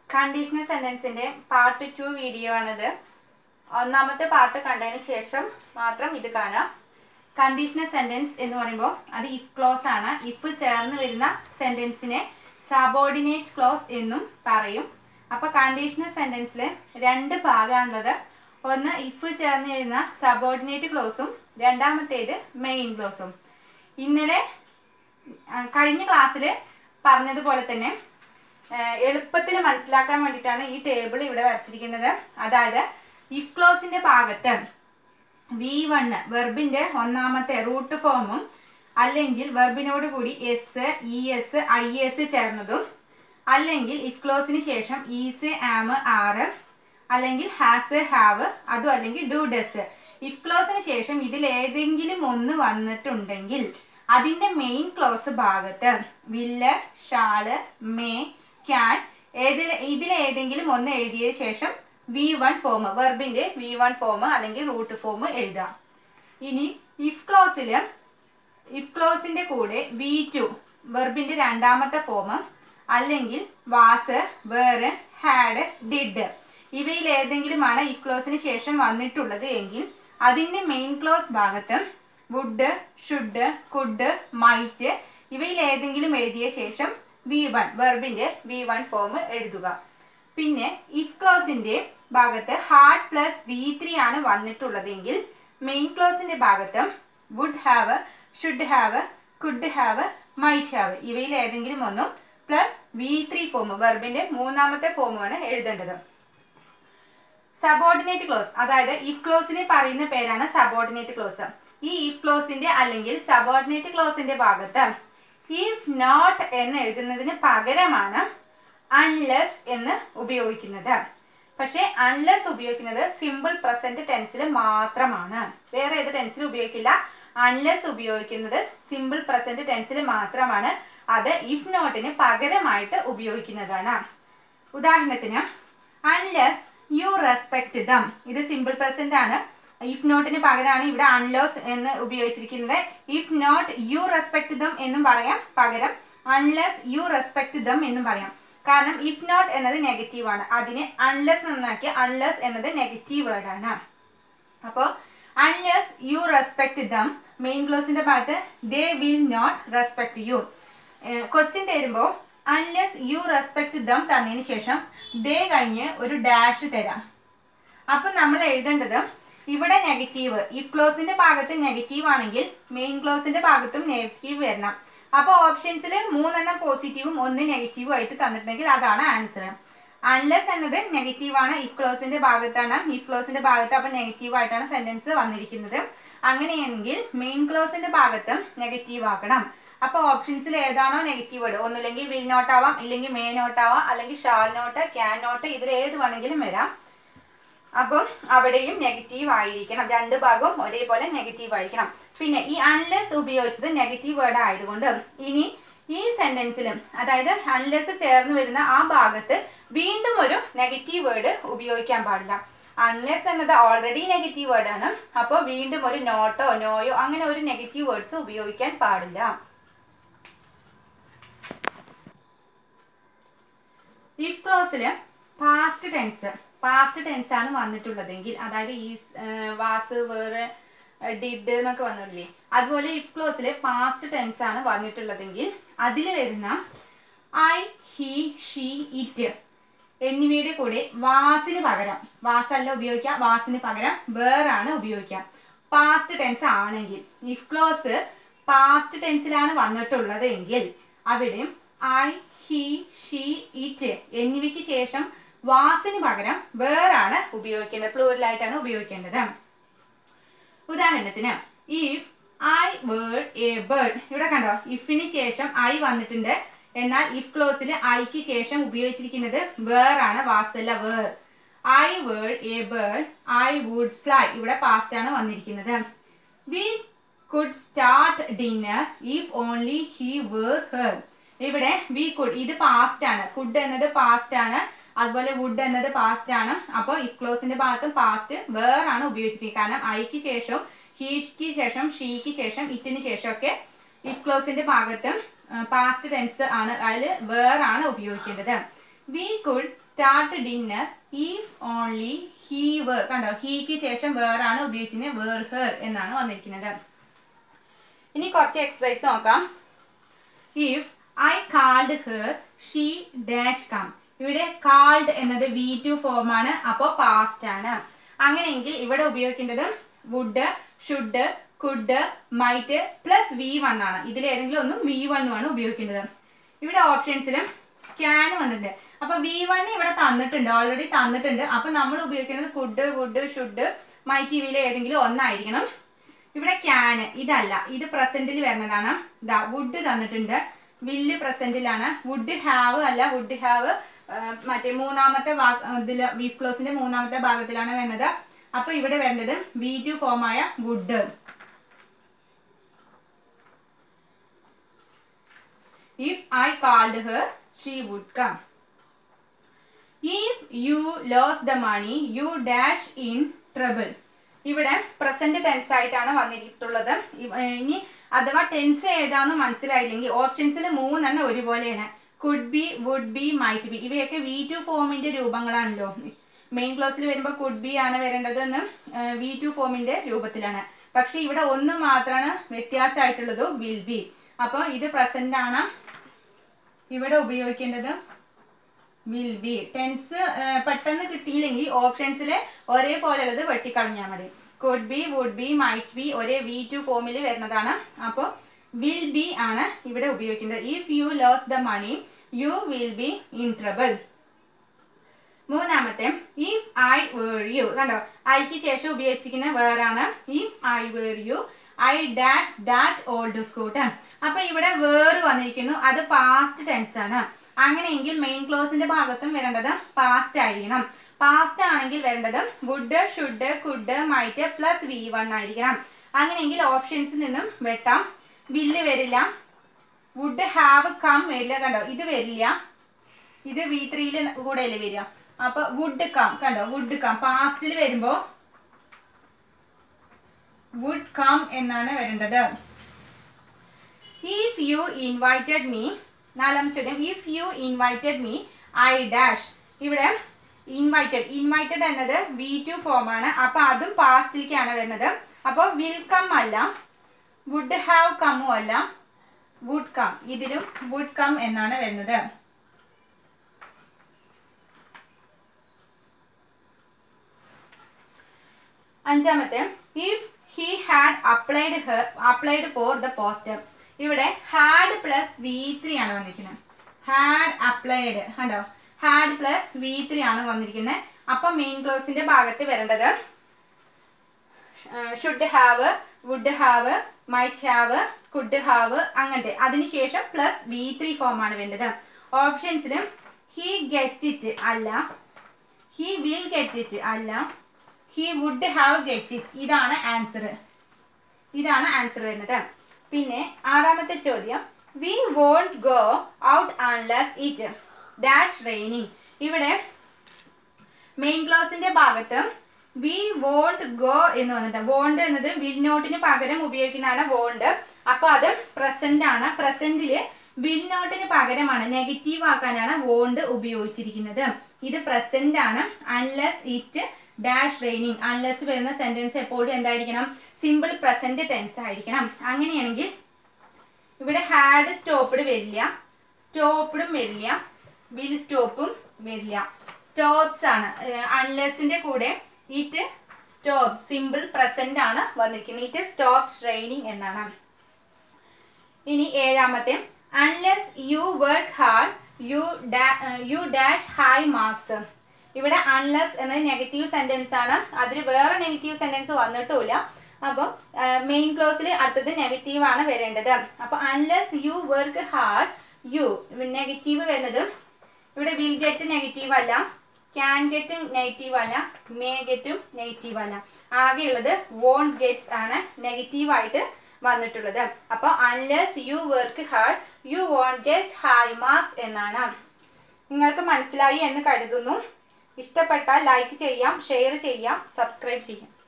conditional സെന്റൻസിന്റെ part two video ആണിത് ഒന്നാമത്തെ പാർട്ട് കണ്ടതിന് ശേഷം മാത്രം ഇത് കാണാം കണ്ടീഷണൽ സെന്റൻസ് എന്ന് പറയുമ്പോൾ അത് ഇഫ് ക്ലോസ് ആണ് ഇഫ് ചേർന്ന് വരുന്ന സെന്റൻസിനെ സബോർഡിനേറ്റ് ക്ലോസ് എന്നും പറയും അപ്പൊ കണ്ടീഷണൽ സെന്റൻസിൽ രണ്ട് ഭാഗമാണുള്ളത് ഒന്ന് ഇഫ് ചേർന്ന് വരുന്ന സബോർഡിനേറ്റ് ക്ലോസും രണ്ടാമത്തേത് മെയിൻ ക്ലോസും ഇന്നലെ ആ, കഴിഞ്ഞ ക്ലാസ്സിൽ പറഞ്ഞതുപോലെ തന്നെ എളുപ്പത്തിൽ മനസ്സിലാക്കാൻ വേണ്ടിയിട്ടാണ് ഈ ടേബിൾ ഇവിടെ വരച്ചിരിക്കുന്നത് അതായത് ഇഫ് ക്ലോസിന്റെ ഭാഗത്ത് വി വണ് വെർബിന്റെ ഒന്നാമത്തെ റൂട്ട് ഫോമും അല്ലെങ്കിൽ വെർബിനോട് കൂടി S E S I S ചേർന്നതും അല്ലെങ്കിൽ ഇഫ് ക്ലോസിന് ശേഷം ഈസ് ആം ആറ് അല്ലെങ്കിൽ ഹാസ് ഹാവ് അതും അല്ലെങ്കിൽ ഡു ഡസ് ഇഫ് ക്ലോസിന് ശേഷം ഇതിൽ ഏതെങ്കിലും ഒന്ന് വന്നിട്ടുണ്ടെങ്കിൽ അതിന്റെ മെയിൻ ക്ലോസ് ഭാഗത്ത് വില്ല് ഷാള് മേ ക്യാൻ ഏതിൽ ഇതിലേതെങ്കിലും ഒന്ന് എഴുതിയ ശേഷം വി വൺ ഫോം വെർബിന്റെ വി വൺ ഫോം അല്ലെങ്കിൽ റൂട്ട് ഫോം എഴുതാം ഇനി ഇഫ് ക്ലോസിൽ ഇഫ് ക്ലോസിന്റെ കൂടെ വി ടു വെർബിന്റെ രണ്ടാമത്തെ ഫോം അല്ലെങ്കിൽ വാസ് വേറെ ഹാഡ് ഡിഡ് ഇവയിൽ ഏതെങ്കിലുമാണ് ഇഫ് ക്ലോസിന് ശേഷം വന്നിട്ടുള്ളത് എങ്കിൽ അതിന്റെ മെയിൻ ക്ലോസ് ഭാഗത്ത് വുഡ് ഷുഡ് കുഡ് മൈറ്റ് ഇവയിൽ ഏതെങ്കിലും എഴുതിയ ശേഷം വി വൺ വെർബിന്റെ വി വൺ ഫോം എഴുതുക പിന്നെ ഇഫ് ക്ലോസിന്റെ ഭാഗത്ത് ഹാർഡ് പ്ലസ് വി ത്രീ ആണ് വന്നിട്ടുള്ളതെങ്കിൽ മെയിൻ ക്ലോസിന്റെ ഭാഗത്ത് would have should have could have might have ഇവയിൽ ഏതെങ്കിലും ഒന്നും പ്ലസ് വി ത്രീ ഫോം വെർബിന്റെ മൂന്നാമത്തെ ഫോമാണ് എഴുതേണ്ടത് സബോർഡിനേറ്റ് ക്ലോസ് അതായത് ഇഫ് ക്ലോസിനെ പറയുന്ന പേരാണ് സബോർഡിനേറ്റ് ക്ലോസ് ഈ ഇഫ് ക്ലോസിന്റെ അല്ലെങ്കിൽ സബോർഡിനേറ്റ് ക്ലോസിന്റെ ഭാഗത്ത് ഇഫ് നോട്ട് എന്ന് എഴുതുന്നതിന് പകരമാണ് അൺലെസ് എന്ന് ഉപയോഗിക്കുന്നത് പക്ഷേ അൺലെസ് ഉപയോഗിക്കുന്നത് സിമ്പിൾ പ്രസന്റ് ടെൻസിൽ മാത്രമാണ് വേറെ ഏത് ടെൻസിൽ ഉപയോഗിക്കില്ല അൺലെസ് ഉപയോഗിക്കുന്നത് സിമ്പിൾ പ്രസന്റ് ടെൻസിൽ മാത്രമാണ് അത് ഇഫ് നോട്ടിന് പകരമായിട്ട് ഉപയോഗിക്കുന്നതാണ് ഉദാഹരണത്തിന് അൺലെസ് യു റെസ്പെക്ട് ദം ഇത് സിമ്പിൾ പ്രസന്റ് ആണ് ഇഫ് നോട്ടിന് പകരമാണ് ഇവിടെ അൺലോസ് എന്ന് ഉപയോഗിച്ചിരിക്കുന്നത് if not you respect them എന്നും പറയാം പകരം അൺലെസ് യു റെസ്പെക്ട് ദം എന്നും പറയാം കാരണം ഇഫ് നോട്ട് എന്നത് നെഗറ്റീവ് ആണ് അതിനെ അൺലെസ് നന്നാക്കി അൺലെസ് എന്നത് നെഗറ്റീവ് വേർഡ് ആണ് അപ്പോൾ unless you respect them main ക്ലോസിന്റെ ഭാഗത്ത് they will not respect you question തരുമ്പോൾ അൺലെസ് യു റെസ്പെക്ട് ദം തന്നതിന് ശേഷം ദേ കഴിഞ്ഞ് ഒരു ഡാഷ് തരാം അപ്പൊ നമ്മൾ എഴുതേണ്ടത് ഇവിടെ നെഗറ്റീവ് ഇഫ് ക്ലോസിന്റെ ഭാഗത്ത് നെഗറ്റീവ് ആണെങ്കിൽ മെയിൻ ക്ലോസിന്റെ ഭാഗത്തും നെഗറ്റീവ് വരണം അപ്പോൾ ഓപ്ഷൻസിൽ മൂന്നെണ്ണം പോസിറ്റീവും ഒന്ന് നെഗറ്റീവും ആയിട്ട് തന്നിട്ടുണ്ടെങ്കിൽ അതാണ് ആൻസർ അൺലെസ് എന്നത് നെഗറ്റീവ് ആണ് ഇഫ് ക്ലോസിന്റെ ഭാഗത്താണ് ഇഫ് ക്ലോസിന്റെ ഭാഗത്ത് അപ്പോൾ നെഗറ്റീവ് ആയിട്ടാണ് സെന്റൻസ് വന്നിരിക്കുന്നത് അങ്ങനെയെങ്കിൽ മെയിൻ ക്ലോസിന്റെ ഭാഗത്ത് നെഗറ്റീവ് ആക്കണം അപ്പോൾ ഓപ്ഷൻസിൽ ഏതാണോ നെഗറ്റീവ് വേർഡ് ഒന്നുമില്ലെങ്കിൽ വിൽ നോട്ട് ആവാം ഇല്ലെങ്കിൽ മേ നോട്ട് ആവാം അല്ലെങ്കിൽ ഷാൾ നോട്ട് ക്യാൻ നോട്ട് ഇതിൽ ഏത് വേണമെങ്കിലും വരാം അപ്പം അവിടെയും നെഗറ്റീവ് ആയിരിക്കണം രണ്ട് ഭാഗവും ഒരേപോലെ നെഗറ്റീവ് ആയിരിക്കണം പിന്നെ ഈ അൺലെസ് ഉപയോഗിച്ചത് നെഗറ്റീവ് വേർഡ് ആയതുകൊണ്ട് ഇനി ഈ സെന്റൻസിലും അതായത് അൺലെസ് ചേർന്ന് വരുന്ന ആ ഭാഗത്ത് വീണ്ടും ഒരു നെഗറ്റീവ് വേർഡ് ഉപയോഗിക്കാൻ പാടില്ല അൺലെസ് എന്നത് ഓൾറെഡി നെഗറ്റീവ് വേർഡ് ആണ് അപ്പോൾ വീണ്ടും ഒരു നോട്ടോ നോയോ അങ്ങനെ ഒരു നെഗറ്റീവ് വേർഡ്സ് ഉപയോഗിക്കാൻ പാടില്ല ഇഫ് ക്ലോസിൽ പാസ്റ്റ് ടെൻസ് പാസ്റ്റ് ടെൻസ് ആണ് വന്നിട്ടുള്ളതെങ്കിൽ അതായത് ഈ വാസ് വേറെ ഡിഡ് എന്നൊക്കെ വന്നിട്ടില്ലേ അതുപോലെ ഇഫ് ക്ലോസിൽ പാസ്റ്റ് ടെൻസ് ആണ് വന്നിട്ടുള്ളതെങ്കിൽ അതിൽ വരുന്ന ഐ ഹി ഷീ ഇറ്റ് എന്നിവയുടെ കൂടെ വാസിന് പകരം വാസല്ല ഉപയോഗിക്കുക വാസിന് പകരം വേറാണ് ഉപയോഗിക്കുക പാസ്റ്റ് ടെൻസ് ആണെങ്കിൽ ഇഫ് ക്ലോസ് പാസ്റ്റ് ടെൻസിലാണ് വന്നിട്ടുള്ളത് എങ്കിൽ അവിടെ ഐ ഹി ഷീ ഇറ്റ് എന്നിവയ്ക്ക് ശേഷം വാസിന് പകരം വേറാണ് ഉപയോഗിക്കേണ്ടത് പ്ലൂറലായിട്ടാണ് ഉപയോഗിക്കേണ്ടത് ഉദാഹരണത്തിന് if I were a bird ഇവിടെ കണ്ടോ ഇഫിന് ശേഷം ഐ വന്നിട്ടുണ്ട് എന്നാൽ ഇഫ് ക്ലോസിൽ ഐക്ക് ശേഷം ഉപയോഗിച്ചിരിക്കുന്നത് വേറാണ് വാസല്ല were I were a bird I would fly ഇവിടെ പാസ്റ്റ് ആണ് വന്നിരിക്കുന്നത് we could start dinner if only he were here ഇവിടെ വി കുഡ് ഇത് പാസ്റ്റ് ആണ് കുഡ് എന്നത് പാസ്റ്റ് ആണ് അതുപോലെ വുഡ് എന്നത് പാസ്റ്റ് ആണ് അപ്പോൾ ഇഫ് ക്ലോസിന്റെ ഭാഗത്തും പാസ്റ്റ് വേറാണ് ഉപയോഗിച്ചിരിക്കുന്നത് കാരണം ഐക്ക് ശേഷം ഹീക്ക് ശേഷം ഷീക്ക് ശേഷം ഇറ്റിന് ശേഷം ഒക്കെ ഇഫ് ക്ലോസിന്റെ ഭാഗത്തും പാസ്റ്റ് ടെൻസ് ആണ് അതിൽ വേറാണ് ഉപയോഗിക്കേണ്ടത് we could start dinner if only he were കണ്ടോ ഹീക്ക് ശേഷം വേറാണ് ഉപയോഗിച്ചിരുന്നത് വേർ ഹെർ എന്നാണ് വന്നിരിക്കുന്നത് ഇനി കുറച്ച് എക്സസൈസ് നോക്കാം if I called her she dash come ഇവിടെ കാൾഡ് എന്നത് വി ടു ഫോം ആണ് അപ്പോൾ പാസ്റ്റ് ആണ് അങ്ങനെയെങ്കിൽ ഇവിടെ ഉപയോഗിക്കേണ്ടത് would should could might plus V one ആണ് ഇതിൽ ഏതെങ്കിലും ഒന്നും വി വണ്ണും ആണ് ഉപയോഗിക്കേണ്ടത് ഇവിടെ ഓപ്ഷൻസിലും ക്യാൻ വന്നിട്ടുണ്ട് അപ്പൊ വി വൺ ഇവിടെ തന്നിട്ടുണ്ട് ഓൾറെഡി തന്നിട്ടുണ്ട് അപ്പൊ നമ്മൾ ഉപയോഗിക്കുന്നത് കുഡ് വുഡ് ഷുഡ് മൈറ്റ് ഇവയിൽ ഏതെങ്കിലും ഒന്നായിരിക്കണം ഇവിടെ ക്യാൻ ഇതല്ല ഇത് പ്രസന്റിൽ വരുന്നതാണ് ദാ വുഡ് തന്നിട്ടുണ്ട് വില്ല് പ്രസന്റിലാണ് വുഡ് ഹാവ് അല്ല വുഡ് ഹാവ് മറ്റേ മൂന്നാമത്തെ ഇതിൽ വീഫ് ക്ലോസിന്റെ മൂന്നാമത്തെ ഭാഗത്തിലാണ് വരുന്നത് അപ്പൊ ഇവിടെ വരുന്നത് വി ടു ഫോമായ would if I called her she would come if you lose the money you dash in trouble ഇവിടെ പ്രസന്റ് ടെൻസ് ആയിട്ടാണ് വന്നിട്ടുള്ളത് ഇവ- ഇനി അഥവാ ടെൻസ് ഏതാന്ന് മനസ്സിലായില്ലെങ്കിൽ ഓപ്ഷൻസിൽ മൂന്നെണ്ണം ഒരുപോലെയാണ് could be would be might be ഇവയൊക്കെ വി ടു ഫോമിന്റെ രൂപങ്ങളാണല്ലോ മെയിൻ ക്ലോസിൽ വരുമ്പോൾ കുഡ് ബി ആണ് വരേണ്ടതെന്ന് വി ടു ഫോമിന്റെ രൂപത്തിലാണ് പക്ഷെ ഇവിടെ ഒന്ന് മാത്രമാണ് വ്യത്യാസമായിട്ടുള്ളത് വിൽ ബി അപ്പോൾ ഇത് പ്രസന്റ് ആണ് ഇവിടെ ഉപയോഗിക്കേണ്ടത് വിൽ ബി ടെൻസ് പെട്ടെന്ന് കിട്ടിയില്ലെങ്കിൽ ഓപ്ഷൻസിൽ ഒരേപോലെയുള്ളത് വെട്ടിക്കളഞ്ഞാൽ മതി could be would be might be ഒരേ വി ടു ഫോമിൽ വരുന്നതാണ് അപ്പോൾ വിൽ ബി ആണ് ഇവിടെ ഉപയോഗിക്കേണ്ടത് if you lose the money you will be in trouble മൂന്നാമത്തെ ഇഫ് ഐ വേർ യു കണ്ടോ ഐക്ക് ശേഷം ഉപയോഗിച്ചിരിക്കുന്ന വേറാണ് if I were you I dash that old scooter അപ്പൊ ഇവിടെ വേർ വന്നിരിക്കുന്നു അത് പാസ്റ്റ് ടെൻസ് ആണ് അങ്ങനെയെങ്കിൽ മെയിൻ ക്ലോസിന്റെ ഭാഗത്തും വരേണ്ടത് പാസ്റ്റ് ആയിരിക്കണം പാസ്റ്റ് ആണെങ്കിൽ വരേണ്ടത് would should could might plus V one ആയിരിക്കണം അങ്ങനെയെങ്കിൽ ഓപ്ഷൻസിൽ നിന്നും വെട്ടാം വില്ല് വരില്ല വുഡ് ഹാവ് കം വരില്ല കണ്ടോ ഇത് വരില്ല ഇത് വി ത്രീയിൽ കൂടെ അല്ലേ വരിക അപ്പൊ വുഡ് കം കണ്ടോ വുഡ് കം പാസ്റ്റിൽ വരുമ്പോ വുഡ് കം എന്നാണ് വരേണ്ടത് ഇഫ് യു ഇൻവൈറ്റഡ് മീ നാലാം ചോദ്യം if you invited me I dash ഇവിടെ ഇൻവൈറ്റഡ് ഇൻവൈറ്റഡ് എന്നത് വി ടു ഫോം ആണ് അപ്പൊ അതും പാസ്റ്റിലേക്കാണ് വരുന്നത് അപ്പോൾ വിൽ കം അല്ല വുഡ് ഹാവ് കമ്മും അല്ല വുഡ് കം ഇതിലും വുഡ് കം എന്നാണ് വരുന്നത് അഞ്ചാമത്തെ if he had applied her applied for the post ഇവിടെ ഹാഡ് പ്ലസ് വി ത്രീ ആണ് വന്നിരിക്കുന്നത് ഹാഡ് അപ്ലൈഡ് കണ്ടോ ഹാഡ് പ്ലസ് വി ത്രീ ആണ് വന്നിരിക്കുന്നത് അപ്പൊ മെയിൻ ക്ലോസിന്റെ ഭാഗത്ത് വരേണ്ടത് should have would have might have could have അങ്ങനത്തെ അതിനുശേഷം പ്ലസ് വി ത്രീ ഫോം ആണ് വേണ്ടത് ഓപ്ഷൻസിലും ഹി ഗെറ്റ് ഇറ്റ് അല്ല ഹി വിൽ ഗെറ്റ് ഇറ്റ് അല്ല he would have get it ഇതാണ് ആൻസർ ഇതാണ് ആൻസർ വരുന്നത് പിന്നെ ആറാമത്തെ ചോദ്യം we won't go out unless it dash raining ഇവിടെ മെയിൻ ക്ലോസിന്റെ ഭാഗത്ത് വി വോണ്ട് ഗോ എന്ന് വന്നിട്ട് വോണ്ട് എന്നത് വിൽ നോട്ടിന് പകരം ഉപയോഗിക്കുന്നതാണ് വോണ്ട് അപ്പൊ അത് പ്രസന്റ് ആണ് പ്രസന്റില് വിൽ നോട്ടിന് പകരമാണ് നെഗറ്റീവ് ആക്കാനാണ് വോണ്ട് ഉപയോഗിച്ചിരിക്കുന്നത് ഇത് പ്രസന്റ് ആണ് unless it dash raining unless വരുന്ന സെന്റൻസ് എപ്പോഴും എന്തായിരിക്കണം സിമ്പിൾ പ്രസന്റ് ടെൻസ് ആയിരിക്കണം അങ്ങനെയാണെങ്കിൽ ഇവിടെ ഹാഡ് സ്റ്റോപ്പ്ഡ് വരില്ല സ്റ്റോപ്പ്ഡും വരില്ല വിൽ സ്റ്റോപ്പും വരില്ല സ്റ്റോപ്സ് ആണ് അൺലെസിന്റെ കൂടെ ഇറ്റ് സ്റ്റോപ്പ് സിമ്പിൾ പ്രസന്റ് ആണ് വന്നിരിക്കുന്നത് ഇറ്റ് സ്റ്റോപ്പ് റെയിനിങ് എന്നാണ് ഇനി ഏഴാമത്തെ unless you work hard you you dash high marks ഇവിടെ അൺലെസ് എന്നത് നെഗറ്റീവ് സെന്റൻസ് ആണ് അതിൽ വേറെ നെഗറ്റീവ് സെന്റൻസ് വന്നിട്ടുമില്ല അപ്പോൾ മെയിൻ ക്ലോസിൽ അടുത്തത് നെഗറ്റീവ് ആണ് വരേണ്ടത് അപ്പോൾ unless you work hard you negative വരുന്നത് ഇവിടെ വിൽ ഗെറ്റ് നെഗറ്റീവ് അല്ല ക്യാൻ ഗെറ്റും നെഗറ്റീവ് അല്ല മേ ഗെറ്റും നെഗറ്റീവ് അല്ല ആകെയുള്ളത് വോണ്ട് ഗെറ്റ്സ് ആണ് നെഗറ്റീവ് ആയിട്ട് വന്നിട്ടുള്ളത് അപ്പോൾ unless you work hard you won't get high marks എന്നാണ് നിങ്ങൾക്ക് മനസ്സിലായി എന്ന് കരുതുന്നു ഇഷ്ടപ്പെട്ടാൽ ലൈക്ക് ചെയ്യാം ഷെയർ ചെയ്യാം സബ്സ്ക്രൈബ് ചെയ്യാം